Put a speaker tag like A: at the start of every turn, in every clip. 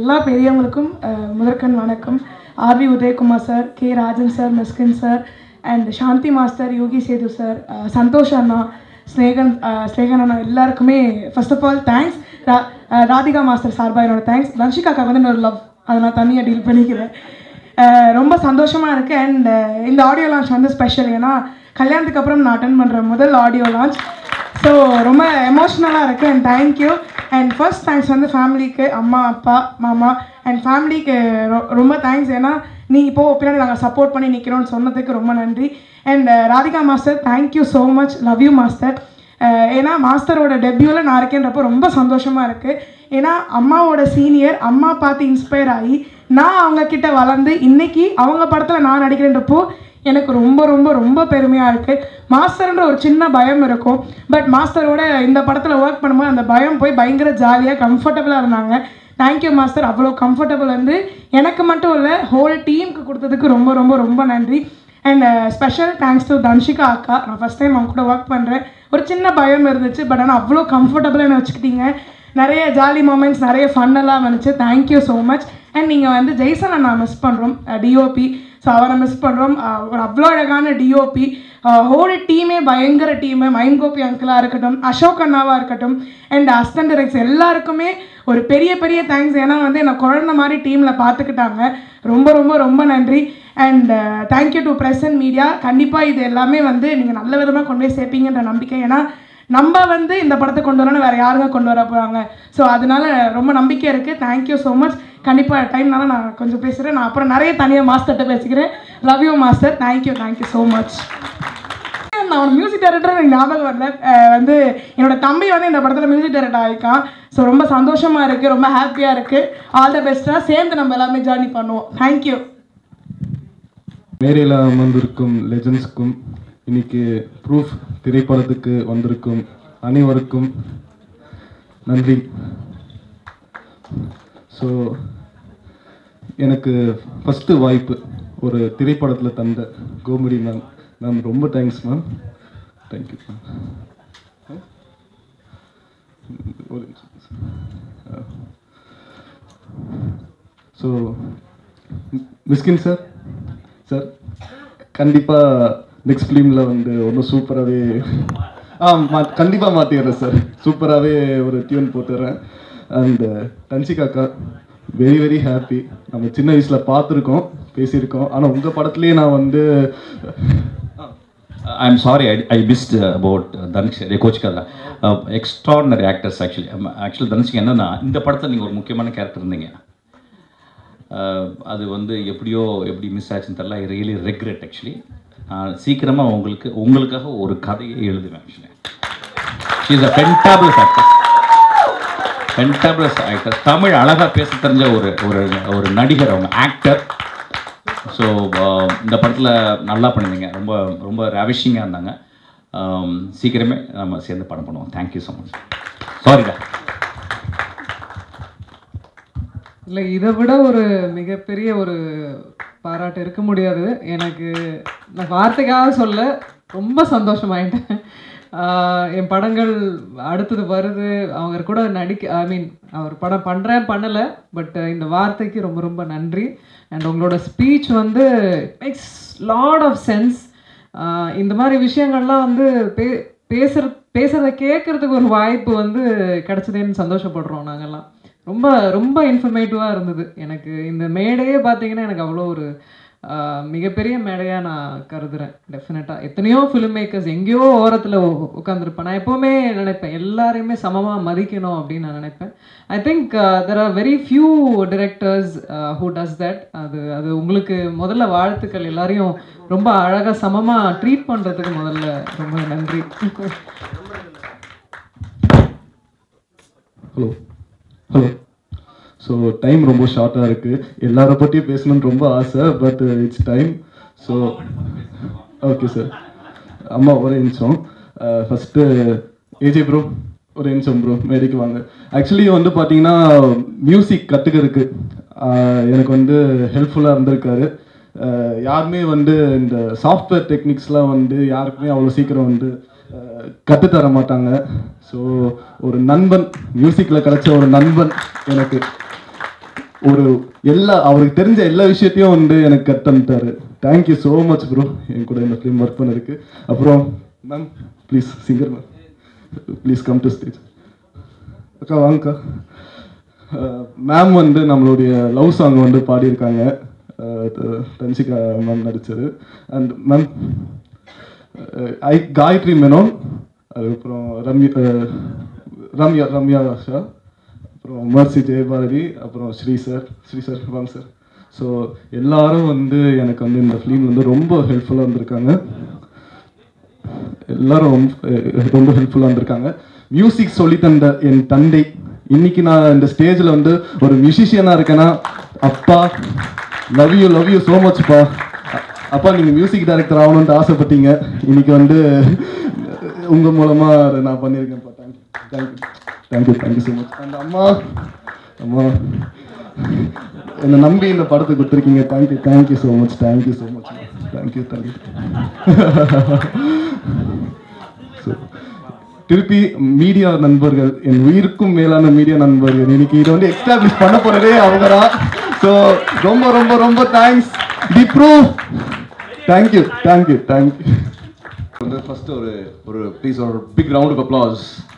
A: எல்லா பெரியவங்களுக்கும் அஹ், முதற்கண் வணக்கம் R V Udhayakumar sir K Rajan sir Mysskin sir and Shanthi master Yogi Sethu sir அஹ், சந்தோஷ் அண்ணா ஸ்னேகன் அஹ், ஸ்னேகன் அண்ணா எல்லாருக்குமே ஃபர்ஸ்ட் ஆஃப் ஆல் தேங்க்ஸ் ரா அஹ், ராதிகா மாஸ்டர் சார்பாக என்னோட தேங்க்ஸ் தன்ஷிகாக்கா வந்து என்னோட லவ் அதை நான் தனியாக டீல் பண்ணிக்கிறேன் அஹ், ரொம்ப சந்தோஷமாக இருக்குது அண்ட் இந்த ஆடியோ லான்ச் வந்து ஸ்பெஷல் ஏன்னா கல்யாணத்துக்கு அப்புறம் நான் அட்டன் பண்ணுற முதல் ஆடியோ லான்ச் ஸோ ரொம்ப எமோஷ்னலாக இருக்குது and thank you and first thanks வந்து ஃபேமிலிக்கு அம்மா அப்பா மாமா அண்ட் ஃபேமிலிக்கு ரொம்ப தேங்க்ஸ் ஏன்னா நீ இப்போ பின்னாடி நாங்கள் சப்போர்ட் பண்ணி நிற்கிறோம்னு சொன்னதுக்கு ரொம்ப நன்றி and Radhika master thank you so much love you master ஏன்னா மாஸ்டரோட டெபியூவில் நான் இருக்கேன்றப்போ ரொம்ப சந்தோஷமாக இருக்குது ஏன்னா அம்மாவோட சீனியர் அம்மா பார்த்து இன்ஸ்பயர் ஆகி நான் அவங்க கிட்ட வளர்ந்து இன்னைக்கு அவங்க படத்தில் நான் நடிக்கிறேன்றப்போ எனக்கு ரொம்ப ரொம்ப ரொம்ப பெருமையாக இருக்குது மாஸ்டர்ன்ற ஒரு சின்ன பயம் இருக்கும் பட் மாஸ்டரோட இந்த படத்தில் ஒர்க் பண்ணும்போது அந்த பயம் போய் பயங்கர ஜாலியாக கம்ஃபர்டபுளாக இருந்தாங்க தேங்க்யூ மாஸ்டர் அவ்வளோ கம்ஃபர்டபுள் வந்து எனக்கு மட்டும் இல்லை ஹோல் டீமுக்கு கொடுத்ததுக்கு ரொம்ப ரொம்ப ரொம்ப நன்றி and special thanks to Dhanshika அக்கா நான் ஃபஸ்ட் டைம் அவங்க கூட ஒர்க் பண்ணுறேன் ஒரு சின்ன பயம் இருந்துச்சு பட் ஆனால் அவ்வளோ கம்ஃபர்டபுளாக என்ன வச்சுக்கிட்டீங்க நிறைய ஜாலி மூமெண்ட்ஸ் நிறைய ஃபன்னெல்லாம் வந்துச்சு தேங்க்யூ ஸோ மச் அண்ட் நீங்கள் வந்து ஜெய்சனை நான் மிஸ் பண்ணுறோம் டிஓபி ஸோ அவரை மிஸ் பண்ணுறோம் ஒரு அவ்வளோ அழகான டிஓபி ஹோல் டீமே பயங்கர டீமு மைண்ட் கோபி அங்கிளாக இருக்கட்டும் அசோக் அண்ணாவாக இருக்கட்டும் அண்ட் அஸ்டன் டிரெக்ட்ஸ் எல்லாருக்குமே ஒரு பெரிய பெரிய தேங்க்ஸ் ஏன்னா வந்து என்னை குழந்த மாதிரி டீமில் பார்த்துக்கிட்டாங்க ரொம்ப ரொம்ப ரொம்ப நன்றி and thank you to present media கண்டிப்பாக இது எல்லாமே வந்து நீங்கள் நல்ல விதமாக கொண்டு போய் சேர்ப்பீங்கன்ற நம்பிக்கை ஏன்னா நம்ம வந்து இந்த படத்தை கொண்டு வரணும் வேறு யாருங்க கொண்டு வர போகிறாங்க ஸோ அதனால ரொம்ப நம்பிக்கை இருக்குது தேங்க்யூ ஸோ மச் கண்டிப்பாக டைம்னால நான் கொஞ்சம் பேசுகிறேன் நான் அப்புறம் நிறைய தனியாக மாஸ்டர்கிட்ட பேசிக்கிறேன் love you master thank you thank you so much நான் ஒரு மியூசிக் டைரக்டர் எனக்கு ஞாபகம் வரல அஹ் வந்து என்னோட தம்பி வந்து இந்த படத்தில் மியூசிக் டைரக்டர் ஆகிருக்கான் ஸோ ரொம்ப சந்தோஷமாக இருக்குது ரொம்ப ஹாப்பியாக இருக்குது ஆல் த பெஸ்ட்டாக சேர்ந்து நம்ம எல்லாமே ஜேர்னி பண்ணுவோம் தேங்க்யூ
B: மேடையில் அமர்ந்திருக்கும் லெஜண்ட்ஸ்க்கும் இன்னைக்கு ப்ரூஃப் திரைப்படத்துக்கு வந்திருக்கும் அனைவருக்கும் நன்றி ஸோ எனக்கு ஃபஸ்ட்டு வாய்ப்பு ஒரு திரைப்படத்தில் தந்த கோமடி மேம் மேம் ரொம்ப தேங்க்ஸ் மேம் தேங்க்யூ மேம் ஒரு ஸோ மிஸ்கின் சார் சார் கண்டிப்பாக நெக்ஸ்ட் ஃபிலிமில் வந்து ஒன்றும் சூப்பராகவே ஆ மா கண்டிப்பாக மாற்றிடுறேன் சார் சூப்பராகவே ஒரு டியூன் போட்டுடுறேன் அண்டு தன்சிகாக்கா வெரி வெரி ஹாப்பி நம்ம சின்ன வயசில் பார்த்துருக்கோம் பேசியிருக்கோம் ஆனால் உங்கள் படத்துலேயே நான் வந்து
C: I'm sorry, I, I missed uh, about uh, Dhanush கோச்சிக்காத எக்ஸ்ட்ராடினரி ஆக்டர்ஸ் ஆக்சுவலி ஆக்சுவலி தனுஷ்க்கு என்னன்னா இந்த படத்தில் நீங்கள் ஒரு முக்கியமான கேரக்டர் இருந்தீங்க Uh, அது வந்து எப்படியோ எப்படி மிஸ் ஆச்சுன்னு தெரியல ஐ ரியலி ரெக்ரெட் ஆக்சுவலி நான் சீக்கிரமாக உங்களுக்கு உங்களுக்காக ஒரு கதையை எழுதுவேன் actually is a fantabulous actor fantabulous actor Tamil அழகாக பேச தெரிஞ்ச ஒரு ஒரு ஒரு நடிகர் அவங்க ஆக்டர் ஸோ இந்த படத்தில் நல்லா பண்ணியிருந்தீங்க ரொம்ப ரொம்ப ரவிஷிங்காக இருந்தாங்க Um, சீக்கிரமே நம்ம சேர்ந்து படம் பண்ணுவோம் தேங்க்யூ ஸோ மச் சாரிடா
D: இல்லை இதை விட ஒரு மிகப்பெரிய ஒரு பாராட்டு இருக்க முடியாது எனக்கு நான் வார்த்தைக்காக சொல்ல ரொம்ப சந்தோஷமாயிட்டேன் ஆஹ் என் படங்கள் அடுத்தது வருது அவங்க கூட நடிக்க ஐ மீன் அவர் படம் பண்ணுறேன் பண்ணலை பட் இந்த வார்த்தைக்கு ரொம்ப ரொம்ப நன்றி அண்ட் உங்களோட ஸ்பீச் வந்து மேக்ஸ் லாட் ஆஃப் சென்ஸ் இந்த மாதிரி விஷயங்கள்லாம் வந்து பே பேசுற பேசுகிறத கேட்குறதுக்கு ஒரு வாய்ப்பு வந்து கிடச்சதேன்னு சந்தோஷப்படுறோம் நாங்கள்லாம் ரொம்ப ரொம்ப இன்ஃபர்மேட்டிவாக இருந்தது எனக்கு இந்த மேடையே பார்த்தீங்கன்னா எனக்கு அவ்வளோ ஒரு ஆஹ், மிகப்பெரிய மேடையாக நான் கருதுறேன் டெஃபினட்டாக எத்தனையோ ஃபிலிம் மேக்கர்ஸ் எங்கேயோ ஓரத்தில் உட்காந்துருப்பேன் நான் எப்போவுமே நினைப்பேன் எல்லாரையுமே சமமாக மதிக்கணும் அப்படின்னு நான் நினைப்பேன் I think there are very few directors who does that அது அது உங்களுக்கு முதல்ல வாழ்த்துக்கள் எல்லாரையும் ரொம்ப அழகாக சமமாக ட்ரீட் பண்ணுறதுக்கு முதல்ல ரொம்ப நன்றி
B: ஹலோ ஹலோ ஸோ டைம் ரொம்ப ஷார்ட்டாக இருக்குது எல்லாரை பற்றியும் பேசணும்னு ரொம்ப ஆசை but it's time so okay sir அம்மா ஒரே நிமிஷம் ஃபஸ்ட்டு ஏஜே ப்ரோ ஒரு நிமிஷம் ப்ரோ மேடைக்கு வாங்க ஆக்சுவலி வந்து பார்த்தீங்கன்னா மியூசிக் கற்றுக்கிறதுக்கு எனக்கு வந்து ஹெல்ப்ஃபுல்லாக இருந்திருக்காரு அஹ், யாருமே வந்து இந்த சாஃப்ட்வேர் டெக்னிக்ஸ்லாம் வந்து யாருக்குமே அவ்வளோ சீக்கிரம் வந்து அஹ், கற்றுத்தர மாட்டாங்க ஸோ ஒரு நண்பன் மியூசிக்கில் கிடைச்ச ஒரு நண்பன் எனக்கு ஒரு எல்லா அவருக்கு தெரிஞ்ச எல்லா விஷயத்தையும் வந்து எனக்கு கத்தமிட்டாரு தேங்க்யூ ஸோ மச் ப்ரோ என் கூட இந்த ஃபிலிம் ஒர்க் பண்ணிருக்கு அப்புறம் ma'am please singer ma'am please come to stage அக்கா வாங்கக்கா மேம் வந்து நம்மளுடைய லவ் சாங் வந்து பாடியிருக்காங்க அஹ் த- தன்சிகா மேம் நடிச்சது அண்ட் மேம் ஐ காயத்ரி மேனோன் அதுக்கப்புறம் ரம்யா அஹ் ரம்யா ரம்யா ஆஷா அப்புறம் மர்சி ஜெயபாரதி அப்புறம் ஸ்ரீ சார் ஸ்ரீ சார் வாங்க சார் ஸோ எல்லாரும் வந்து எனக்கு வந்து இந்த ஃபிலிம் வந்து ரொம்ப ஹெல்ப்ஃபுல்லாக இருந்திருக்காங்க எல்லாரும் ரொம்ப அஹ் ரொம்ப ஹெல்ப்ஃபுல்லாக இருந்திருக்காங்க மியூசிக் சொல்லி தந்த என் தந்தை இன்னைக்கு நான் இந்த ஸ்டேஜில் வந்து ஒரு மியூசிஷியனாக இருக்கேன்னா அப்பா love you love you so மச்ப்பா அப்பா நீங்கள் மியூசிக் டைரக்டர் ஆகணும்னு ஆசைப்பட்டீங்க இன்னைக்கு வந்து உங்கள் மூலமாக அதை நான் பண்ணியிருக்கேன்ப்பா thank you thank you thank you thank you so much அந்த அம்மா அம்மா என்னை நம்பி இந்த படத்தை கொடுத்துருக்கீங்க thank you thank you so much thank you so much thank you thank you so திருப்பி மீடியா நண்பர்கள் என் உயிருக்கும் மேலான மீடியா நண்பர்கள் இன்னைக்கு இதை வந்து எக்ஸ்டாப்ளிஷ் பண்ண போறதே அவங்க தான் ஸோ ரொம்ப ரொம்ப ரொம்ப தேங்க்ஸ் தி ப்ரூவ் தேங்க்யூ தேங்க்யூ தேங்க்யூ
E: வந்து ஃபர்ஸ்ட் ஒரு ஒரு ப்ளீஸ் ஒரு பிக் ரவுண்ட் ஆஃப் அப்ளாஸ்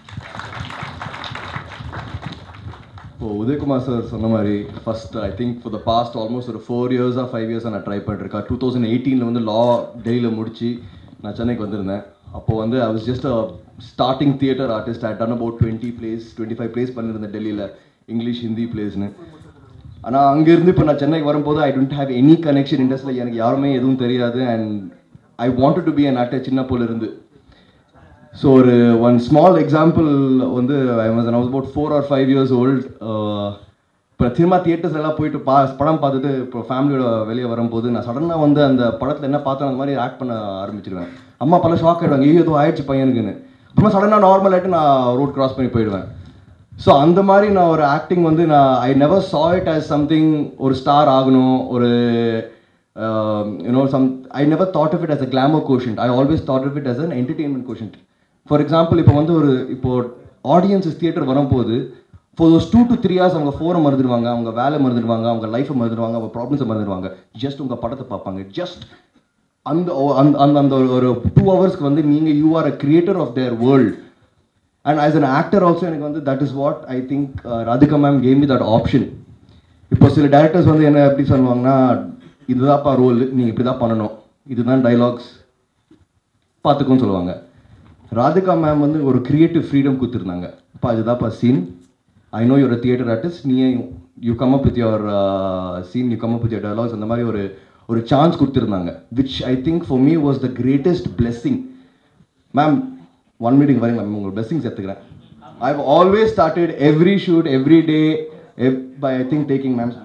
E: இப்போ உதயகுமார் சார் சொன்ன மாதிரி first I think for the past almost ஒரு ஃபோர் இயர்ஸாக ஃபைவ் இயர்ஸாக நான் ட்ரை பண்ணிருக்கேன் டூ தௌசண்ட் எயிட்டீனில் வந்து லா டெய்லியில் முடிச்சு நான் சென்னைக்கு வந்திருந்தேன் அப்போ வந்து I was just a starting theatre artist I done about twenty plays twenty five plays பண்ணியிருந்தேன் டெல்லியில் இங்கிலீஷ் ஹிந்தி பிளேஸ்னு ஆனால் அங்கேருந்து இப்போ நான் சென்னைக்கு வரும்போது I don't have any connection இண்டஸ்ட்ரியில் எனக்கு யாருமே எதுவும் தெரியாது and I wanted to be an actor சின்ன போல இருந்து ஸோ ஒரு ஒன் ஸ்மால் எக்ஸாம்பிள் வந்து I was I was about four or five years old இப்போ சினிமா தியேட்டர்ஸ் எல்லாம் போயிட்டு பா படம் பார்த்துட்டு இப்போ ஃபேமிலியோட வெளியே வரும்போது நான் சடனாக வந்து அந்த படத்தில் என்ன பார்த்தேன் அந்த மாதிரி ஆக்ட் பண்ண ஆரம்பிச்சிருவேன் அம்மா பல ஷாக் ஆகிடுவாங்க ஐயோ ஏதோ ஆயிடுச்சு பையனுக்குன்னு அப்புறமா சடனாக நார்மல் ஆகிட்டு நான் ரோட் கிராஸ் பண்ணி போயிடுவேன் ஸோ அந்த மாதிரி நான் ஒரு ஆக்டிங் வந்து நான் I never saw it as something ஒரு ஸ்டார் ஆகணும் ஒரு you know some I never thought of it as a glamour quotient I always thought of it as an entertainment quotient for example இப்போ வந்து ஒரு இப்போ ஆடியன்ஸஸ் தியேட்டர் வரும்போது for those two to three hours அவங்க ஃபோரை மறந்துடுவாங்க அவங்க வேலை மறந்துடுவாங்க அவங்க லைஃப்பை மறந்துடுவாங்க அவங்க ப்ராப்ளம்ஸை மறந்துடுவாங்க ஜஸ்ட் உங்கள் படத்தை பார்ப்பாங்க ஜஸ்ட் அந்த அந்த அந்த அந்த ஒரு டூ ஹவர்ஸ்க்கு வந்து நீங்கள் you are a creator of their world and as an actor also எனக்கு வந்து that is what I think Radhika ma'am came me that option இப்போ சில டேரக்டர்ஸ் வந்து என்ன எப்படி சொல்லுவாங்கன்னா இதுதான்ப்பா ரோல் நீங்கள் இப்படி தான் பண்ணணும் இதுதான் டைலாக்ஸ் பார்த்துக்குன்னு சொல்லுவாங்க ராதிகா மேம் வந்து ஒரு கிரியேட்டிவ் ஃப்ரீடம் கொடுத்துருந்தாங்க அப்பா இதுதான்ப்பா scene I know your theatre artist நீ you come up with your scene you come up with your dialogues அந்த மாதிரி ஒரு ஒரு சான்ஸ் கொடுத்துருந்தாங்க which I think for me was the greatest blessing ma'am one meeting வரீங்க ma'am உங்கள் blessings எடுத்துக்கிறேன் I have always started every shoot every day by I think taking ma'am's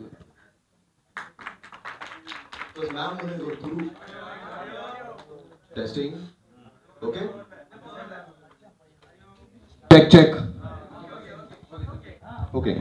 E: testing okay check check okay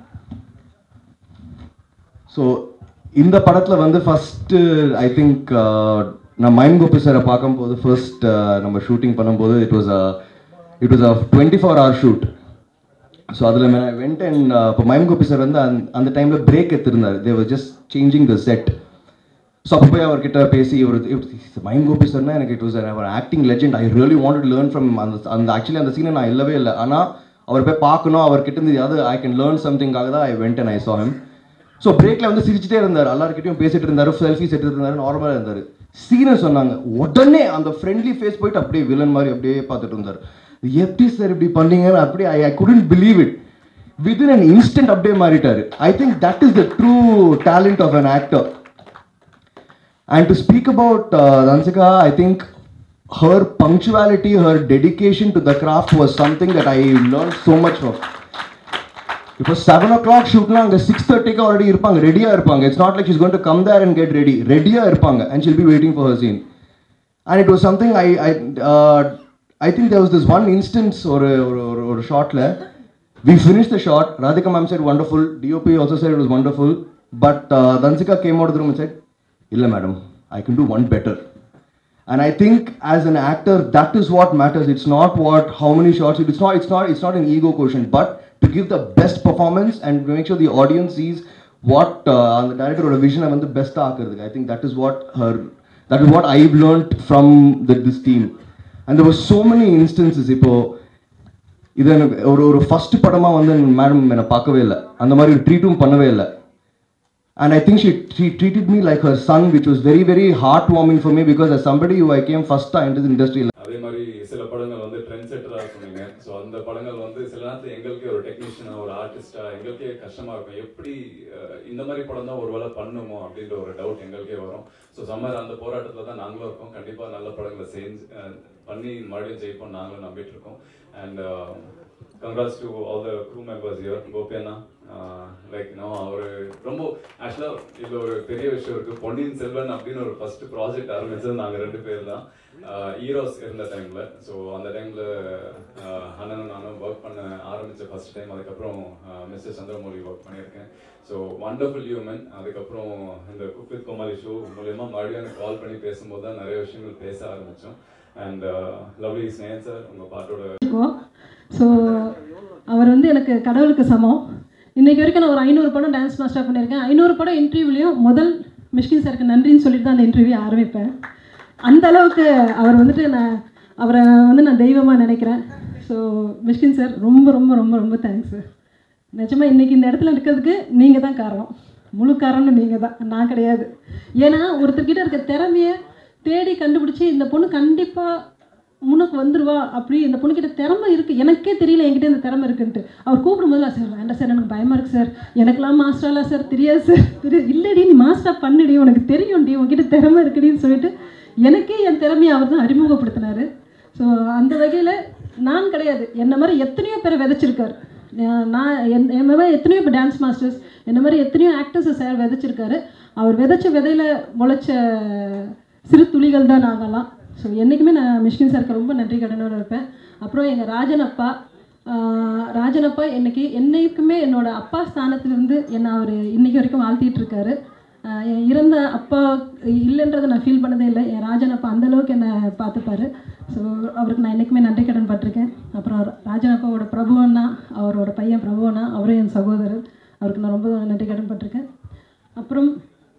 E: so இந்த படத்தில் வந்து first I think நான் மைம் கோபி சாரை பார்க்கும்போது first நம்ம ஷூட்டிங் பண்ணும்போது it was it was a twenty four hour shoot so அதில் went and இப்போ மைம் கோபி சார் வந்து அந்த அந்த டைமில் பிரேக் எடுத்திருந்தார் they was just changing the set so அப்போ போய் அவர்கிட்ட பேசி இவர் மைம் கோபி சார்னா எனக்கு இட் வாஸ் அவர் acting legend I really want learn from அந்த அந்த ஆக்சுவலி அந்த சீனை நான் இல்லவே இல்லை ஆனால் அவர் போய் பார்க்கணும் அவர்கிட்ட இருந்து ஏதாவது ஐ கேன் லேர்ன் சம்திங்காக தான் I went and I saw him so பிரேக்கில் வந்து சிரிச்சிட்டே இருந்தார் எல்லாருக்கிட்டையும் பேசிட்டு இருந்தார் செல்ஃபிஸ் எடுத்துட்டு இருந்தார் நார்மலாக இருந்தார் சீனை சொன்னாங்க உடனே அந்த ஃப்ரெண்ட்லி ஃபேஸ் போயிட்டு அப்படியே வில்லன் மாதிரி அப்படியே பார்த்துட்டு இருந்தார் எப்படி சார் இப்படி பண்ணீங்கன்னு அப்படியே I I couldn't believe it within an instant அப்படியே மாறிட்டாரு I think that is the true talent of an actor And to speak about uh, Ransika, I think her punctuality, her dedication to the craft was something that I learned so much from. இப்போ seven o'clock ஷூட்னா அங்கே six தேர்ட்டிக்கு already இருப்பாங்க ரெடியாக இருப்பாங்க it's not like is going to come there and get ready ரெடியாக இருப்பாங்க and she'll be waiting for her scene and it was something I I I think there was this one instance ஒரு ஒரு ஒரு ஒரு ஷார்ட்டில் we finish the shot Radhika ma'am said wonderful DOP also said it was wonderful but Dhanshika game out of the room and said இல்லை madam I can do one better And I think as an actor, that is what matters. It's not what how many shots. It's not. It's not. It's not an ego quotient. But to give the best performance and to make sure the audience sees what uh, அந்த டேரக்டரோட விஷனை வந்து பெஸ்ட்டாக ஆக்குறதுக்கு I think that is what her that is what I've learned from the this team and there were so many instances இப்போ இது எனக்கு ஒரு ஒரு ஃபர்ஸ்ட் படமாக வந்து மேடம் என்னை பார்க்கவே இல்லை அந்த மாதிரி ஒரு ட்ரீட்டும் பண்ணவே இல்லை And I think she, she treated me like her son, which was very, very heartwarming for me because as somebody who I came first time into the industry,
F: அதே மாதிரி சில படங்கள் வந்து ட்ரெண்ட் செட்டராக சொன்னீங்க ஸோ அந்த படங்கள் வந்து சில நேரத்தில் எங்களுக்கே ஒரு டெக்னீஷியனாக ஒரு ஆர்டிஸ்டாக எங்களுக்கே கஷ்டமாக இருக்கும் எப்படி அஹ், இந்த மாதிரி படம் தான் ஒரு வேளை பண்ணுமோ அப்படின்ற ஒரு டவுட் எங்களுக்கே வரும் ஸோ சம்மர் அந்த போராட்டத்தில் தான் நாங்களும் இருக்கோம் கண்டிப்பாக நல்ல படங்களை செஞ்சு அஹ், பண்ணி மறுபடியும் ஜெயிப்போம் நாங்களும் நம்பிட்டு இருக்கோம் and congrats to all the crew members year கோபியண்ணா லைக் நோ அவர் ரொம்ப ஆக்சுவலாக இதில் ஒரு பெரிய விஷயம் இருக்குது பொன்னியின் செல்வன் அப்படின்னு ஒரு ஃபர்ஸ்ட் ப்ராஜெக்ட் ஆரம்பிச்சது நாங்கள் ரெண்டு பேர் தான் ஈரோஸ் இருந்த டைமில் ஸோ அந்த டைமில் அண்ணனும் நானும் ஒர்க் பண்ண ஆரம்பித்த ஃபர்ஸ்ட் டைம் அதுக்கப்புறம் மிஸ்டர் சந்திரமௌலி ஒர்க் பண்ணியிருக்கேன் ஸோ வண்டர்ஃபுல் ஹியூமன் அதுக்கப்புறம் இந்த குக் வித் கோமாளி ஷோ மூலயமா மறுபடியும் எனக்கு கால் பண்ணி பேசும்போது தான் நிறைய விஷயங்கள் பேச ஆரம்பித்தோம் அண்ட் லவ்லி ஸ்னேகன் சார் உங்கள் பாட்டோட
G: இருக்கோம் ஸோ அவர் வந்து எனக்கு கடவுளுக்கு சமம் இன்னைக்கு வரைக்கும் நான் ஒரு ஐநூறு படம் டான்ஸ் மாஸ்டர் பண்ணியிருக்கேன் ஐநூறு படம் இன்டர்வியூலையும் முதல் மிஷ்கின் சாருக்கு நன்றின்னு சொல்லிட்டு தான் அந்த இன்டர்வியூ ஆரம்பிப்பேன் அந்த அளவுக்கு அவர் வந்துட்டு நான் அவரை வந்து நான் தெய்வமாக நினைக்கிறேன் ஸோ மிஷ்கின் சார் ரொம்ப ரொம்ப ரொம்ப ரொம்ப தேங்க்ஸ் நிஜமாக இன்றைக்கி இந்த இடத்துல இருக்கிறதுக்கு நீங்கள் தான் காரணம் முழு காரணம் நீங்கள் தான் நான் கிடையாது ஏன்னா ஒருத்தர்கிட்ட இருக்க திறமைய தேடி கண்டுபிடிச்சி இந்த பொண்ணு கண்டிப்பாக முன்னுக்கு வந்துருவா அப்படி இந்த பொண்ணுக்கிட்ட திறமை இருக்குது எனக்கே தெரியல என்கிட்ட இந்த திறமை இருக்குன்ட்டு அவர் கூப்பிடும் போதுல சார் வேண்டாம் சார் எனக்கு பயமாக இருக்குது சார் எனக்கெல்லாம் மாஸ்டர்லாம் சார் தெரியாது சார் தெரியாது இல்லடி நீ மாஸ்டர் பண்ணுடி உனக்கு தெரியும்டி உன்கிட்ட திறமை இருக்குடின்னு சொல்லிட்டு எனக்கே என் திறமையை அவர் தான் அறிமுகப்படுத்தினாரு ஸோ அந்த வகையில் நான் கிடையாது என்ன மாதிரி எத்தனையோ பேரை விதைச்சிருக்காரு நான் நான் என் என் மாதிரி எத்தனையோ இப்போ டான்ஸ் மாஸ்டர்ஸ் என்ன மாதிரி எத்தனையோ ஆக்டர்ஸை சார் விதைச்சிருக்காரு அவர் விதைச்ச விதையில முளைச்ச சிறு துளிகள் தான் நாங்கள்லாம் ஸோ என்றைக்குமே நான் மிஷ்கின் சாருக்கு ரொம்ப நன்றி கடனோட இருப்பேன் அப்புறம் எங்கள் ராஜன் அப்பா ஆஹ் ராஜன் அப்பா என்னைக்கு என்னைக்குமே என்னோட அப்பா ஸ்தானத்திலிருந்து என்னை அவர் இன்னைக்கு வரைக்கும் வாழ்த்திட்டு இருக்காரு ஆஹ் என் இறந்த அப்பா இல்லைன்றதை நான் ஃபீல் பண்ணதே இல்லை என் ராஜன் அப்பா அந்த அளவுக்கு என்னை பார்த்துப்பாரு ஸோ அவருக்கு நான் என்றைக்குமே நன்றி கடன் பட்டிருக்கேன் அப்புறம் ராஜன் அப்பாவோட பிரபு அண்ணா அவரோட பையன் பிரபு அண்ணா அவரும் என் சகோதரர் அவருக்கு நான் ரொம்ப நன்றி கடன் பட்டிருக்கேன் அப்புறம்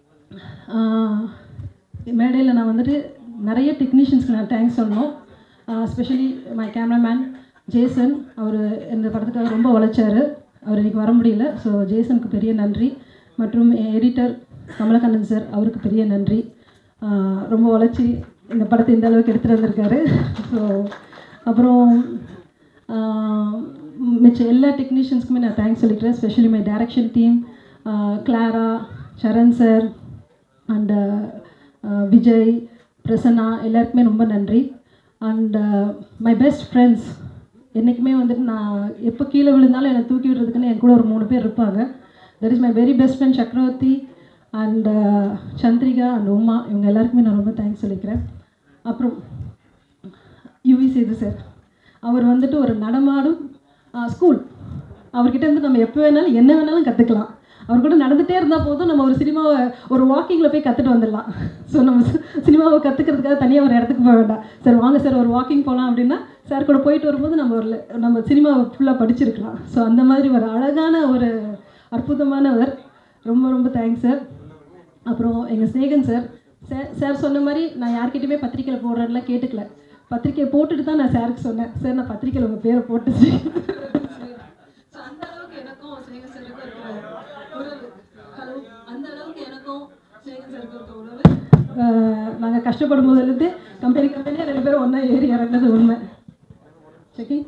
G: மேடையில் நான் வந்துட்டு நிறைய டெக்னீஷியன்ஸ்க்கு நான் தேங்க்ஸ் சொல்லணும் ஸ்பெஷலி மை கேமராமேன் ஜேசன் அவர் இந்த படத்துக்காக ரொம்ப உழைச்சாரு அவர் இன்னைக்கு வர முடியல ஸோ ஜேசனுக்கு பெரிய நன்றி மற்றும் எடிட்டர் கமலக்கண்ணன் சார் அவருக்கு பெரிய நன்றி ஆஹ் ரொம்ப உழைச்சி இந்த படத்தை இந்த அளவுக்கு எடுத்துகிட்டு வந்திருக்காரு ஸோ அப்புறம் ஆஹ் மிச்ச எல்லா டெக்னீஷியன்ஸ்க்குமே நான் தேங்க்ஸ் சொல்லிக்கிறேன் specially my direction team Clara Charan sir and Vijay Prasanna எல்லாருக்குமே ரொம்ப நன்றி அண்ட் மை பெஸ்ட் ஃப்ரெண்ட்ஸ் என்றைக்குமே வந்துட்டு நான் எப்போ கீழே விழுந்தாலும் என்னை தூக்கி விடுறதுக்குன்னு என் கூட ஒரு மூணு பேர் இருப்பாங்க that is my very best friend Chakravarthy and Chandrika and Uma இவங்க எல்லாருக்குமே நான் ரொம்ப தேங்க்ஸ் சொல்லிக்கிறேன் அப்புறம் யுவி சேது சார் அவர் வந்துட்டு ஒரு நடமாடும் ஸ்கூல் அவர்கிட்ட இருந்து நம்ம எப்போ வேணாலும் என்ன வேணாலும் கற்றுக்கலாம் அவர் கூட நடந்துகிட்டே இருந்தால் போதும் நம்ம ஒரு சினிமாவை ஒரு வாக்கிங்கில் போய் கற்றுட்டு வந்துடலாம் ஸோ நம்ம சி- சினிமாவை கற்றுக்கிறதுக்காக தனியாக ஒரு இடத்துக்கு போக வேண்டாம் சார் வாங்க சார் ஒரு வாக்கிங் போகலாம் அப்படின்னா சார் கூட போயிட்டு வரும்போது நம்ம ஒரு le- நம்ம சினிமாவை ஃபுல்லாக படிச்சிருக்கலாம் ஸோ அந்த மாதிரி ஒரு அழகான ஒரு அற்புதமானவர் ரொம்ப ரொம்ப தேங்க்ஸ் சார் அப்புறம் எங்கள் ஸ்நேகன் சார் சார் சார் சொன்ன மாதிரி நான் யார்கிட்டயுமே பத்திரிக்கையில் போடுறேன்லாம் கேட்டுக்கல பத்திரிக்கையை போட்டுட்டு தான் நான் சாருக்கு சொன்னேன் சார் நான் பத்திரிக்கையில் உங்கள் பேரை போட்டு ஸோ அந்த அளவுக்கு எனக்கும் ஸ்நேகன் சாருக்கும் இருக்கிற உறவு ஹலோ அந்த அளவுக்கு எனக்கும் ஸ்நேகன் சாருக்கும் இருக்க உறவு நாங்கள் கஷ்டப்படும் போதுலேருந்து கம்பெனி கம்பெனியாக ரெண்டு பேரும் ஒன்றா ஏறி இறங்கினது உண்மை செக்கிங்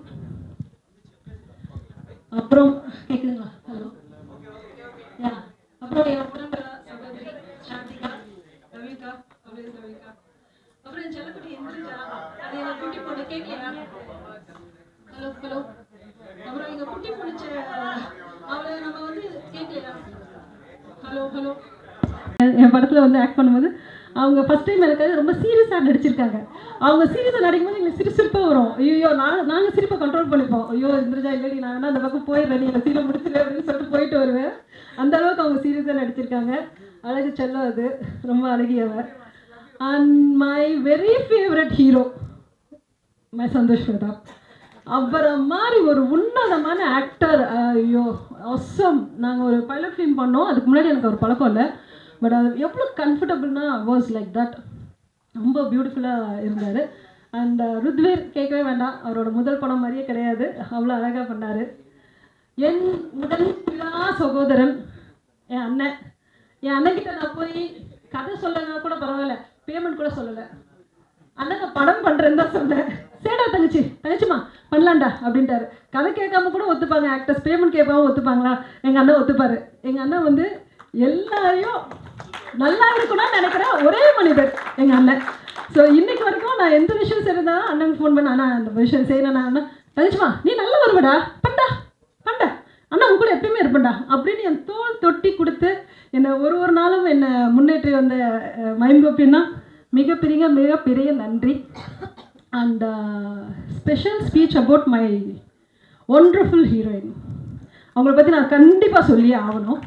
G: அப்புறம் கேட்குதுங்களா ஹலோ யா அப்புறம் என் உடம்புல சகோதரி சாந்திகா ரவிகா அபிலேஷ் ரவிகா அப்புறம் என் செல்லக்குட்டி எந்திரிச்சா அது எங்க குட்டி பொண்ணு கேட்கலையா ஹலோ ஹலோ அப்புறம் எங்க குட்டி பிடிச்ச அவளை நம்ம வந்து கேட்கலையா ஹலோ ஹலோ என் படத்தில் வந்து ஆக்ட் பண்ணும்போது அவங்க ஃபர்ஸ்ட் டைம் எனக்காக ரொம்ப சீரியஸாக நடிச்சிருக்காங்க அவங்க சீரியஸாக நடிக்கும்போது எங்களுக்கு சிரிப்பு சிரிப்பாக வரும் ஐயோ நான் நாங்கள் சிரிப்பை கண்ட்ரோல் பண்ணிப்போம் ஐயோ இந்திரஜா இல்லடி நான் வேணா அந்த பக்கம் போயிடுறேன் நீ என்னை சீலை முடிச்சிரு அப்படின்னு சொல்லிட்டு போயிட்டு வருவேன் அந்த அளவுக்கு அவங்க சீரியஸாக நடிச்சிருக்காங்க அழகு செல்லம் அது ரொம்ப அழகியவர் and my very favourite hero my Santhosh Prathap அவரை மாதிரி ஒரு உன்னதமான ஆக்டர் ஐயோ அவசம் நாங்கள் ஒரு பைலட் ஃபிலிம் பண்ணோம் அதுக்கு முன்னாடி எனக்கு ஒரு பழக்கம் இல்லை பட் அது எவ்வளோ கம்ஃபர்டபுள்னா வாஸ் லைக் தட் ரொம்ப பியூட்டிஃபுல்லாக இருந்தார் அண்ட் ருத்வீர் கேட்கவே வேண்டாம் அவரோட முதல் படம் மாதிரியே கிடையாது அவ்வளோ அழகாக பண்ணார் என் முதல் பிதா சகோதரன் என் அண்ணன் என் அண்ணன்கிட்ட நான் போய் கதை சொல்லனா கூட பரவாயில்ல பேமெண்ட் கூட சொல்லலை அண்ணன் நான் படம் பண்ணுறேன்னு தான் சொன்னேன் சேடா தங்கச்சி தங்கச்சிமா பண்ணலாம்டா அப்படின்ட்டாரு கதை கேட்காம கூட ஒத்துப்பாங்க ஆக்டர்ஸ் பேமெண்ட் கேட்காம ஒத்துப்பாங்களா எங்கள் அண்ணன் ஒத்துப்பாரு எங்கள் அண்ணன் வந்து எல்லாரையும் நல்லா இருக்கணும்னு நினைக்கிற ஒரே மனிதர் எங்கள் அண்ணன் ஸோ இன்னைக்கு வரைக்கும் நான் எந்த விஷயம் செய்யறதாலும் அண்ணனுக்கு ஃபோன் பண்ண அண்ணா அந்த விஷயம் செய்யணும் நான் அண்ணா தங்கச்சிமா நீ நல்லா வருவடா பண்ணா பண்ண அண்ணா உன் கூட எப்பயுமே இருப்பேன்டா அப்படின்னு என் தோல் தொட்டி கொடுத்து என்னை ஒரு ஒரு நாளும் என்னை முன்னேற்றி வந்த மைங்கோப்பின்னா மிகப்பெரிய மிகப்பெரிய நன்றி and special speech about my wonderful heroine அவங்கள பற்றி நான் கண்டிப்பாக சொல்லியே ஆகணும்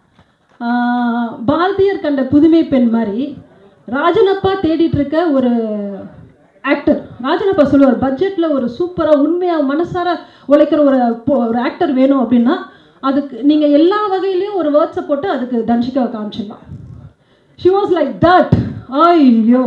G: ஆஹ் பாரதியர் கண்ட புதுமை பெண் மாதிரி ராஜனப்பா தேடிட்டு இருக்க ஒரு ஆக்டர் ராஜனப்பா சொல்லுவார் பட்ஜெட்டில் ஒரு சூப்பராக உண்மையாக மனசார உழைக்கிற ஒரு பொ- ஒரு ஆக்டர் வேணும் அப்படின்னா அதுக்கு நீங்கள் எல்லா வகையிலையும் ஒரு வேர்ட்ஸை போட்டு அதுக்கு தன்ஷிகாவை காமிச்சிடலாம் ஷி வாஸ் லைக் தட் ஐயோ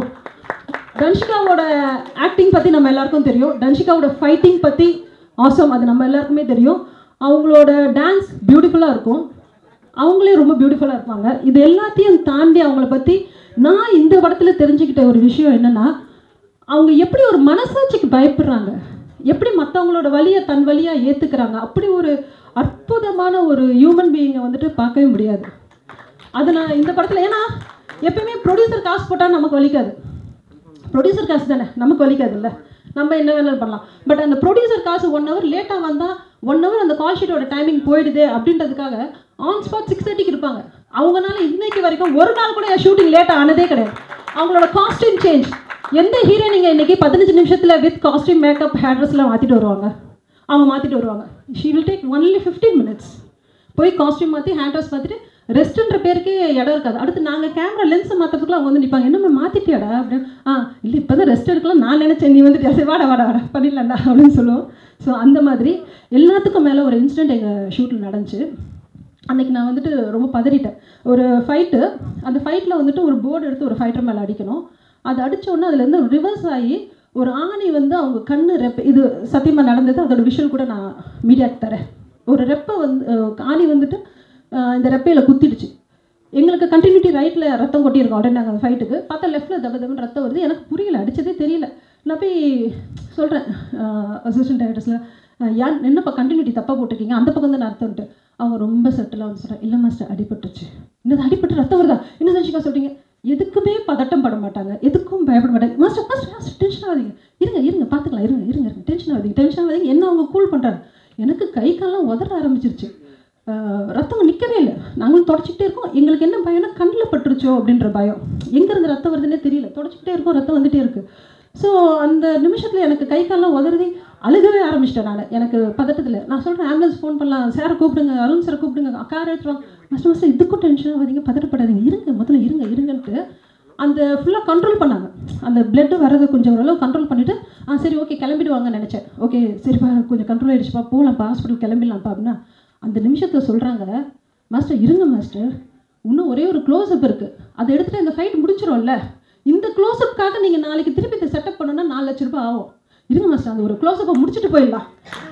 G: தன்ஷிகாவோட ஆக்டிங் பற்றி நம்ம எல்லாருக்கும் தெரியும் தன்ஷிகாவோட ஃபைட்டிங் பற்றி ஆசம் அது நம்ம எல்லாருக்குமே தெரியும் அவங்களோட டான்ஸ் பியூட்டிஃபுல்லாக இருக்கும் அவங்களே ரொம்ப பியூட்டிஃபுல்லாக இருப்பாங்க இது எல்லாத்தையும் தாண்டி அவங்கள பற்றி நான் இந்த படத்துல தெரிஞ்சுக்கிட்ட ஒரு விஷயம் என்னென்னா அவங்க எப்படி ஒரு மனசாட்சிக்கு பயப்படுறாங்க எப்படி மற்றவங்களோட வலியை தன் வழியாக ஏற்றுக்கிறாங்க அப்படி ஒரு அற்புதமான ஒரு ஹியூமன் பீயிங்கை வந்துட்டு பார்க்கவே முடியாது அது நான் இந்த படத்தில் ஏன்னா எப்பயுமே ப்ரொடியூசர் காசு போட்டால் நமக்கு வலிக்காது ப்ரொடியூசர் காசு தானே நமக்கு வலிக்காதுல்ல நம்ம என்ன வேணாலும் பண்ணலாம் பட் அந்த ப்ரொடியூசர் காசு ஒன் ஹவர் லேட்டாக வந்தால் ஒன் ஹவர் அந்த கால் ஷீட்டோட டைமிங் போயிடுது அப்படின்றதுக்காக ஆன் ஸ்பாட் சிக்ஸ் தேர்ட்டிக்கு இருப்பாங்க அவங்கனால இன்னைக்கு வரைக்கும் ஒரு நாள் கூட ஷூட்டிங் லேட்டாக ஆனதே கிடையாது அவங்களோட காஸ்டியூம் சேஞ்ச் எந்த ஹீரோ நீங்கள் இன்னைக்கு பதினஞ்சு நிமிஷத்தில் வித் காஸ்டியூம் மேக்கப் ஹேர் ட்ரெஸ்லாம் மாற்றிட்டு வருவாங்க அவங்க மாற்றிட்டு வருவாங்க she will take only fifteen minutes போய் காஸ்டியூம் மாற்றி ஹேண்ட் வாஷ் பார்த்துட்டு ரெஸ்ட்டுன்ற பேருக்கே இடம் இருக்காது அடுத்து நாங்கள் கேமரா லென்ஸை மாற்றுறதுக்குள்ள அவங்க வந்து நிற்பாங்க என்னம்மா மாற்றிட்டியாடா அப்படின்னு ஆ இல்லை இப்போ தான் ரெஸ்ட் எடுக்கலாம் நான் நினச்சேன் நீ வந்துட்டு சரி வாடா வாடா வாடா பண்ணிடலாம்டா அப்படின்னு சொல்லுவோம் ஸோ அந்த மாதிரி எல்லாத்துக்கும் மேலே ஒரு இன்சிடென்ட் எங்கள் ஷூட்டில் நடந்துச்சு அன்னைக்கு நான் வந்துட்டு ரொம்ப பதறிட்டேன் ஒரு ஃபைட்டு அந்த ஃபைட்டில் வந்துட்டு ஒரு போர்டு எடுத்து ஒரு ஃபைட்டர் மேலே அடிக்கணும் அது அடிச்ச உடனே அதுலேருந்து ரிவர்ஸ் ஆகி ஒரு ஆணி வந்து அவங்க கண்ணு ரெப் இது சத்தியமாக நடந்தது அதோட விஷுவல் கூட நான் மீடியாக்கு தரேன் ஒரு ரெப்பை வந்து அஹ், ஆணி வந்துட்டு அஹ், இந்த ரெப்பையில் குத்திடுச்சு எங்களுக்கு கண்டினியூட்டி ரைட்டில் ரத்தம் கொட்டியிருக்கோம் உடனே நாங்கள் ஃபைட்டுக்கு பார்த்தா லெஃப்ட்டில் தப தபன்னு ரத்தம் வருது எனக்கு புரியல அடிச்சதே தெரியல நான் போய் சொல்கிறேன் அசிஸ்டன்ட் டைரக்டர்ஸில் யார் என்னப்பா கண்டினியூட்டி தப்பாக போட்டிருக்கீங்க அந்த பக்கம் தான் அர்த்தம்ட்டு அவங்க ரொம்ப செட்டிலாக வந்து சொல்கிறாங்க இல்லை மாஸ்டர் அடிபட்டுருச்சு என்னது அடிபட்டு ரத்தம் வருதா என்ன தர்ஷிகா சொல்கிறீங்க எதுக்குமே பதட்டம் பட மாட்டாங்க எதுக்கும் பயப்பட மாட்டாங்க மாஸ்டர் மாஸ்டர் மாஸ்டர் டென்ஷன் ஆகாதீங்க இருங்க இருங்க பார்த்துக்கலாம் இருங்க இருங்க இருங்க டென்ஷன் ஆகாதீங்க டென்ஷன் ஆகாதீங்க என்ன அவங்க கூல் பண்ணுறாங்க எனக்கு கை கால்லாம் உதற ஆரம்பிச்சிருச்சு ஆஹ் ரத்தம் நிற்கவே இல்லை நாங்களும் தொடச்சிக்கிட்டே இருக்கோம் எங்களுக்கு என்ன பயம்னா கண்ணில் பட்டுருச்சோ அப்படின்ற பயம் எங்கேருந்து ரத்தம் வருதுன்னே தெரியல தொடச்சிக்கிட்டே இருக்கோம் ரத்தம் வந்துட்டே இருக்குது ஸோ அந்த நிமிஷத்தில் எனக்கு கை கால்லாம் உதறதி அழுகவே ஆரம்பிச்சிட்டேன் நான் எனக்கு பதட்டத்தில் நான் சொல்கிறேன் ஆம்புலன்ஸ் ஃபோன் பண்ணலாம் சாரை கூப்பிடுங்க அருண் சாரை கூப்பிடுங்க கார் எடுத்துருவாங்க மாஸ்டர் மாஸ்டர் இதுக்கும் டென்ஷன் ஆகாதீங்க பதட்டப்படாதீங்க இருங்க முதல்ல இருங்க இருங்கன்ட்டு அந்த ஃபுல்லாக கண்ட்ரோல் பண்ணாங்க அந்த பிளட்டு வர்றது கொஞ்சம் ஓரளவு கண்ட்ரோல் பண்ணிவிட்டு ஆ சரி ஓகே கிளம்பிடுவாங்கன்னு நினச்சேன் ஓகே சரிப்பா கொஞ்சம் கண்ட்ரோல் ஆகிடுச்சுப்பா போகலாம்ப்பா ஹாஸ்பிட்டல் கிளம்பிடலாம்ப்பா அப்படின்னா அந்த நிமிஷத்தில் சொல்கிறாங்க மாஸ்டர் இருங்க மாஸ்டர் இன்னும் ஒரே ஒரு க்ளோஸ்அப் இருக்குது அதை எடுத்துகிட்டு இந்த ஃபைட் முடிச்சிடும்ல இந்த க்ளோஸ்அப்காக நீங்கள் நாளைக்கு திருப்பி இதை செட்டப் பண்ணணும்னா நாலு லட்ச ரூபாய் ஆகும் இருங்க மாஸ்டர் அந்த ஒரு க்ளோஸ்அப்பை முடிச்சுட்டு போயிடலாம்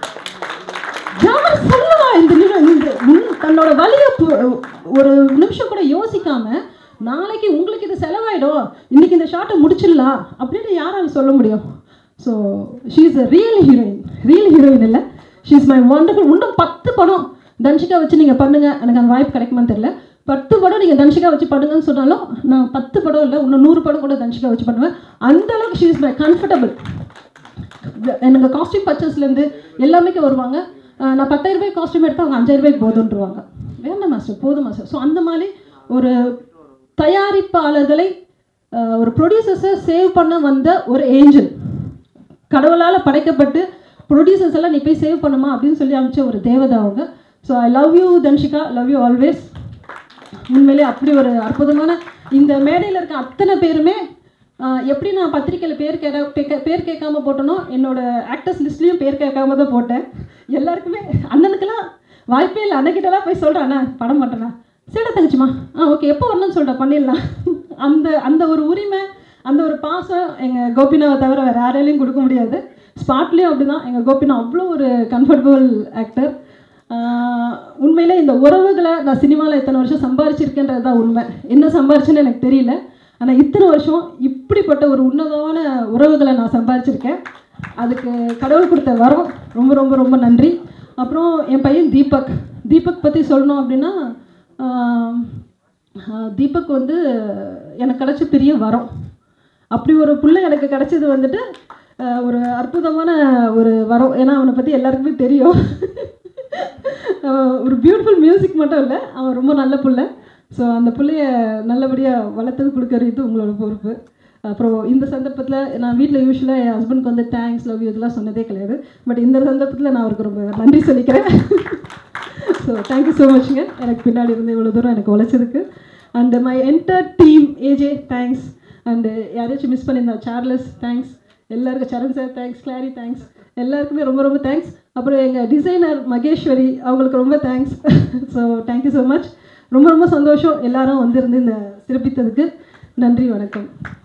G: யார் சொல்லுவா இந்த நிமிடம் இந்த உன் தன்னோட வலியை பு- ஒரு நிமிஷம் கூட யோசிக்காம நாளைக்கு உங்களுக்கு இது செலவாயிடும் இன்னைக்கு இந்த ஷார்ட்டை முடிச்சிடலாம் அப்படின்னு யாரால சொல்ல முடியும் so she is a real heroine real heroine இல்லை ஷீ இஸ் மை ஒண்டர்ஃபுல் இன்னும் பத்து படம் தன்ஷிகா வச்சு நீங்கள் பண்ணுங்க எனக்கு அந்த வாய்ப்பு கிடைக்குமான்னு தெரியல பத்து படம் நீங்கள் தன்ஷிகா வச்சு பண்ணுங்கன்னு சொன்னாலும் நான் பத்து படம் இல்லை இன்னும் நூறு படம் கூட தன்ஷிகா வச்சு பண்ணுவேன் அந்த அளவுக்கு ஷீ இஸ் மை கம்ஃபர்டபுள் எனக்கு காஸ்டியூம் பர்ச்சேஸ்லேருந்து எல்லாமே வருவாங்க அஹ் நான் பத்தாயிரம் ரூபாய் காஸ்டியூம் எடுத்து அவங்க அஞ்சாயிரம் ரூபாய்க்கு போதுன்றவாங்க வேண்டாம் மாஸ்டர் போதும் மாஸ்டர் ஸோ அந்த மாதிரி ஒரு தயாரிப்பாளர்களை அஹ் ஒரு ப்ரொடியூசர்ஸை சேவ் பண்ண வந்த ஒரு ஏஞ்சல் கடவுளால் படைக்கப்பட்டு ப்ரொடியூசர்ஸ் எல்லாம் நீ போய் சேவ் பண்ணுமா அப்படின்னு சொல்லி அமிச்ச ஒரு தேவதை அவங்க so I love you Dhanshika love you always உண்மையிலே அப்படி ஒரு அற்புதமான இந்த மேடையில் இருக்க அத்தனை பேருமே ஆஹ் எப்படி நான் பத்திரிக்கையில் பேர் கேட்க பே- பேர் கேட்காம போட்டனோ என்னோட ஆக்டர்ஸ் லிஸ்ட்லேயும் பேர் கேட்காம தான் போட்டேன் எல்லாருக்குமே அண்ணனுக்கெல்லாம் வாய்ப்பே இல்லை அண்ணக்கிட்டலாம் போய் சொல்கிறேன் அண்ணா படம் மாட்டேண்ணா சரிடா தங்கச்சிமா ஆ ஓகே எப்போ வரணும்னு சொல்லிட்டேன் பண்ணிடலாம் அந்த அந்த ஒரு உரிமை அந்த ஒரு பாசம் எங்கள் கோபினாவை தவிர வேறு யாராலையும் கொடுக்க முடியாது ஸ்பாட்லேயும் அப்படி தான் எங்கள் கோபினா அவ்வளோ ஒரு கம்ஃபர்டபுள் ஆக்டர் உண்மையிலே இந்த உறவுகளை நான் சினிமாவில் இத்தனை வருஷம் சம்பாரிச்சிருக்கேன்றது தான் உண்மை என்ன சம்பாரிச்சேன்னு எனக்கு தெரியல ஆனால் இத்தனை வருஷம் இப்படிப்பட்ட ஒரு உன்னதமான உறவுகளை நான் சம்பாரிச்சிருக்கேன் அதுக்கு கடவுள் கொடுத்த வரம் ரொம்ப ரொம்ப ரொம்ப நன்றி அப்புறம் என் பையன் தீபக் தீபக் பற்றி சொல்லணும் அப்படின்னா ஆஹ், ஆஹ், தீபக் வந்து எனக்கு கிடைச்ச பெரிய வரம் அப்படி ஒரு புள்ள எனக்கு கிடைச்சது வந்துட்டு ஆஹ், ஒரு அற்புதமான ஒரு வரம் ஏன்னா அவனை பற்றி எல்லாருக்குமே தெரியும் ஆஹ், ஒரு பியூட்டிஃபுல் மியூசிக் மட்டும் இல்லை அவன் ரொம்ப நல்ல புள்ள ஸோ அந்த புள்ளைய நல்லபடியாக வளர்த்தது கொடுக்கறது உங்களோட பொறுப்பு அப்புறம் இந்த சந்தர்ப்பத்தில் நான் வீட்டில் யூஸ்வலாக என் ஹஸ்பண்ட்க்கு வந்து தேங்க்ஸ் லவ் யூ இதெல்லாம் சொன்னதே கிடையாது பட் இந்த சந்தர்ப்பத்தில் நான் அவருக்கு ரொம்ப நன்றி சொல்லிக்கிறேன் ஸோ தேங்க்யூ ஸோ மச்ங்க எனக்கு பின்னாடி இருந்து இவ்வளோ தூரம் எனக்கு உழைச்சதுக்கு and my entire team AJ thanks and யாரையாச்சும் மிஸ் பண்ணியிருந்தா சார்லஸ் தேங்க்ஸ் எல்லாருக்கும் Charan sir thanks Clary thanks எல்லாருக்குமே ரொம்ப ரொம்ப தேங்க்ஸ் அப்புறம் எங்கள் டிசைனர் மகேஸ்வரி அவங்களுக்கு ரொம்ப thanks so thank you so much ரொம்ப ரொம்ப சந்தோஷம் எல்லாரும் வந்திருந்து இந்த சிறப்பித்ததுக்கு நன்றி வணக்கம்